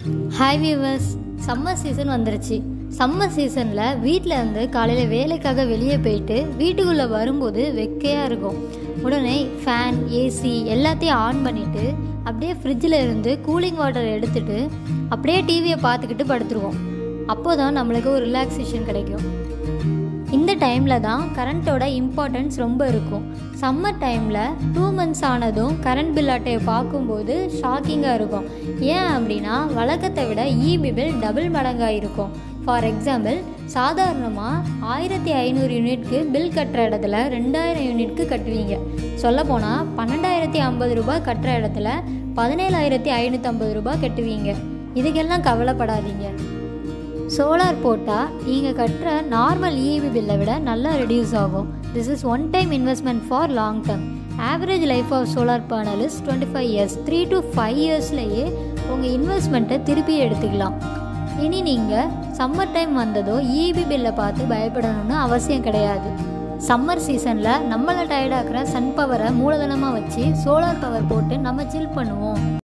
hi viewers summer season வந்துருச்சு summer சீசனில் வீட்டில் இருந்து காலையில் வேலைக்காக வெளியே போயிட்டு வீட்டுக்குள்ளே வரும்போது வெக்கையாக இருக்கும் உடனே ஃபேன் ஏசி எல்லாத்தையும் ஆன் பண்ணிவிட்டு அப்படியே ஃப்ரிட்ஜில் இருந்து கூலிங் வாட்டர் எடுத்துட்டு அப்படியே டிவியை பார்த்துக்கிட்டு படுத்துருவோம் அப்போ தான் நம்மளுக்கு ஒரு ரிலாக்ஸேஷன் கிடைக்கும் இந்த டைமில் தான் கரண்ட்டோட இம்பார்ட்டன்ஸ் ரொம்ப இருக்கும் சம்மர் டைமில் டூ மந்த்ஸ் ஆனதும் கரண்ட் பில் அட்டையை பார்க்கும்போது ஷாக்கிங்காக இருக்கும் ஏன் அப்படின்னா வழக்கத்தை விட இபி பில் டபுள் மடங்காக இருக்கும் ஃபார் எக்ஸாம்பிள் சாதாரணமாக ஆயிரத்தி ஐநூறு யூனிட்க்கு பில் கட்டுற இடத்துல ரெண்டாயிரம் யூனிட்க்கு கட்டுவீங்க சொல்லப்போனால் பன்னெண்டாயிரத்தி ஐம்பது ரூபாய் கட்டுற இடத்துல பதினேழாயிரத்தி ஐநூற்றம்பது ரூபாய் கட்டுவீங்க இதுக்கெல்லாம் கவலைப்படாதீங்க சோலார் போட்டால் நீங்கள் கட்டுற நார்மல் இபி பில்லை விட நல்லா ரெடியூஸ் ஆகும் this is one time investment for long term average life of solar panel is twenty five years three to five இயர்ஸ்லேயே உங்கள் இன்வெஸ்ட்மெண்ட்டை திருப்பி எடுத்துக்கலாம் இனி நீங்கள் சம்மர் டைம் வந்ததோ இபி பில்லை பார்த்து பயப்படணும்னு அவசியம் கிடையாது சம்மர் சீசனில் நம்மளை டயர்டாக்குற சன் பவரை மூலதனமாக வச்சு சோலார் பவர் போட்டு நம்ம சில் பண்ணுவோம்